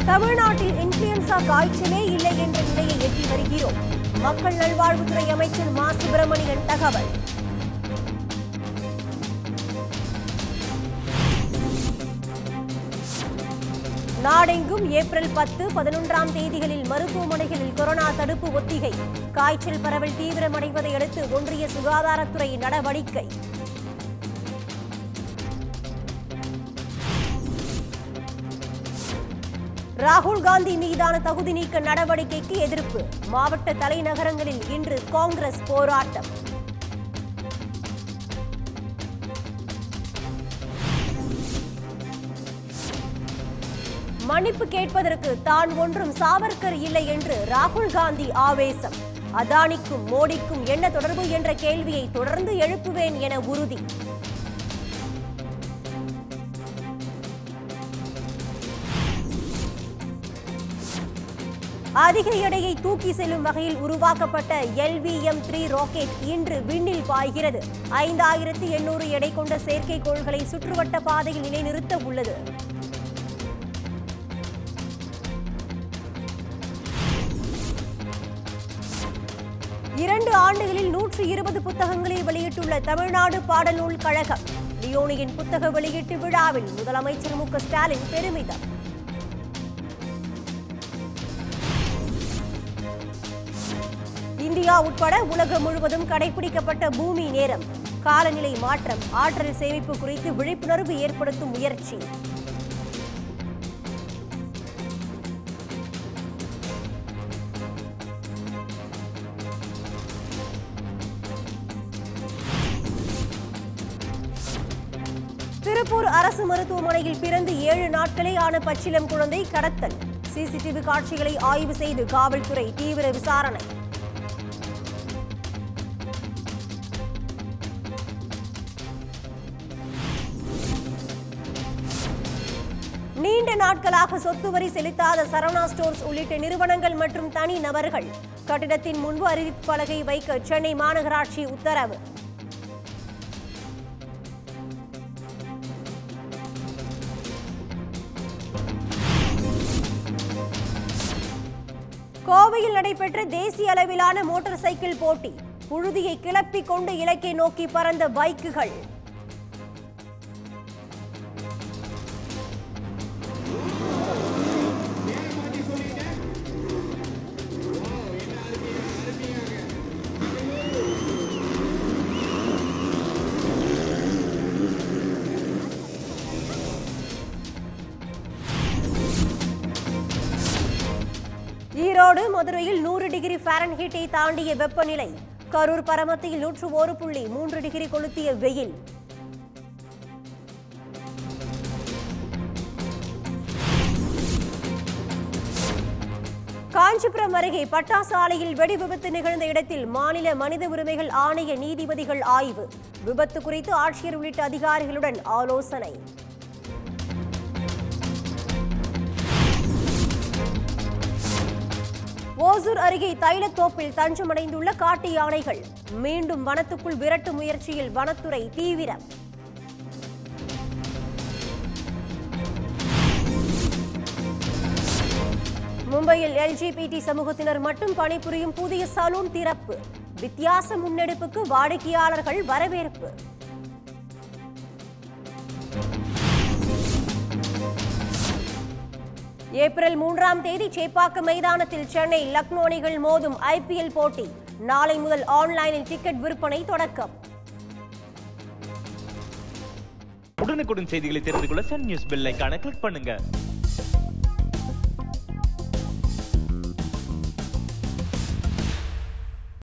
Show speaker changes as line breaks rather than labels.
தமிழ்நாட்டில் இன்ஃபுளுன்சா காய்ச்சலே இல்லை என்ற நிலையை எட்டி வருகிறோம் மக்கள் நல்வாழ்வுத்துறை அமைச்சர் மா சுப்பிரமணியன் தகவல் நாடெங்கும் ஏப்ரல் பத்து பதினொன்றாம் தேதிகளில் மருத்துவமனைகளில் கொரோனா தடுப்பு ஒத்திகை காய்ச்சல் பரவல் தீவிரமடைவதை அடுத்து ஒன்றிய சுகாதாரத்துறை நடவடிக்கை ராகுல் காந்தி மீதான தகுதி நீக்க நடவடிக்கைக்கு எதிர்ப்பு மாவட்ட தலைநகரங்களில் இன்று காங்கிரஸ் போராட்டம் மன்னிப்பு கேட்பதற்கு தான் ஒன்றும் சாவர்கர் இல்லை என்று ராகுல் காந்தி ஆவேசம் அதானிக்கும் மோடிக்கும் என்ன தொடர்பு என்ற கேள்வியை தொடர்ந்து எழுப்புவேன் என உறுதி அதிக எடையை தூக்கி செல்லும் வகையில் உருவாக்கப்பட்ட எல்விஎம் த்ரீ ராக்கெட் இன்று விண்ணில் பாய்கிறது ஐந்தாயிரத்து எண்ணூறு எடை கொண்ட செயற்கைக்கோள்களை சுற்றுவட்ட பாதையில் நிலைநிறுத்த உள்ளது இரண்டு ஆண்டுகளில் நூற்று இருபது புத்தகங்களை வெளியிட்டுள்ள தமிழ்நாடு பாடநூல் கழகம் லியோனியின் புத்தக வெளியீட்டு விழாவில் முதலமைச்சர் மு க ஸ்டாலின் பெருமிதம் இந்தியா உட்பட உலகம் முழுவதும் கடைபிடிக்கப்பட்ட பூமி நேரம் காலநிலை மாற்றம் ஆற்றல் சேமிப்பு குறித்து விழிப்புணர்வு ஏற்படுத்தும் முயற்சி திருப்பூர் அரசு மருத்துவமனையில் பிறந்து ஏழு நாட்களே ஆன பச்சிலம் குழந்தை கடத்தல் சிசிடிவி காட்சிகளை ஆய்வு செய்து காவல்துறை தீவிர விசாரணை நீண்ட நாட்களாக சொத்து வரி செலுத்தாத சரவணா ஸ்டோர்ஸ் உள்ளிட்ட நிறுவனங்கள் மற்றும் தனி நபர்கள் கட்டிடத்தின் முன்பு அறிவிப்பு பலகை வைக்க சென்னை மாநகராட்சி உத்தரவு கோவையில் நடைபெற்ற தேசிய அளவிலான மோட்டார் சைக்கிள் போட்டி புழுதியை கிளப்பிக் கொண்டு இலக்கை நோக்கி பறந்த பைக்குகள் ஈரோடு மதுரையில் நூறு டிகிரி ஃபாரன்ஹீட்டை தாண்டிய வெப்பநிலை கரூர் பரமத்தியில் நூற்று ஒரு புள்ளி மூன்று டிகிரி கொளுத்திய வெயில் காஞ்சிபுரம் அருகே பட்டாசு ஆலையில் வெடி விபத்து நிகழ்ந்த இடத்தில் மாநில மனித உரிமைகள் ஆணைய நீதிபதிகள் ஆய்வு விபத்து குறித்து ஆட்சியர் உள்ளிட்ட அதிகாரிகளுடன் ஆலோசனை ஓசூர் அருகே தைலத்தோப்பில் தஞ்சமடைந்துள்ள காட்டு யானைகள் மீண்டும் வனத்துக்குள் விரட்டும் முயற்சியில் வனத்துறை தீவிரம் மும்பையில் எல்ஜிபிடி சமூகத்தினர் மட்டும் பணிபுரியும் புதிய சலூன் திறப்பு வித்தியாச முன்னெடுப்புக்கு வாடிக்கையாளர்கள் வரவேற்பு ஏப்ரல் மூன்றாம் தேதி சேப்பாக்கம் மைதானத்தில் சென்னை லக்னோ அணிகள் மோதும் ஐபிஎல் போட்டி நாளை முதல் ஆன்லைனில் டிக்கெட் விற்பனை தொடக்கம்
உடனுக்குடன் செய்திகளை தெரிந்து கொள்ள சன் நியூஸ் பெல் ஐகானை கிளிக் பண்ணுங்க